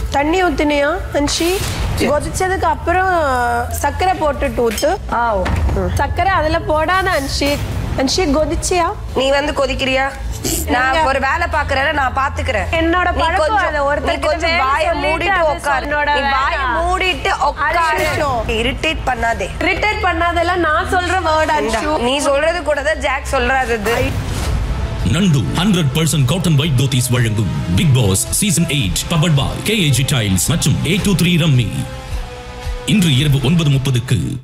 தண்ணி ஊத்தினியா அன்ஷி கொதிச்சதுக்கு அப்புறம் சர்க்கரை போட்டுட்டு ஊத்து ஆ ஓகே சர்க்கரை அதுல போடாத அன்ஷி அன்ஷி கொதிச்சியா நீ வந்து கொதிக்கிறியா நான் நீங்க- ஒரு வேலை பாக்குறேன் நான் பாத்துக்கிறேன் என்னோட நீ பழக்கம் கொஞ்சம் அது. நீ ஒருத்தர்கிட்ட கொஞ்சம் வேலை வாயை சொல்லிட்டு மூடிட்டு அது உட்காரு சொன்னோட நீ வாயை வேலை. மூடிட்டு உட்காரு நிமிஷம். இரிட்டேட் பண்ணாதே ரிட்டைட் பண்ணாதெல்லாம் நான் சொல்ற வேர்ட் இந்தா, அன்ஷு நீ சொல்றது கூட தான் ஜாக் சொல்றாரு நண்டு hundred percent cotton white dhotis வழங்கும் Bigg Boss season eight powered by KAG tiles மற்றும் ஏ டூ த்ரீ ரம்மி இன்று இரவு ஒன்பது முப்பதுக்கு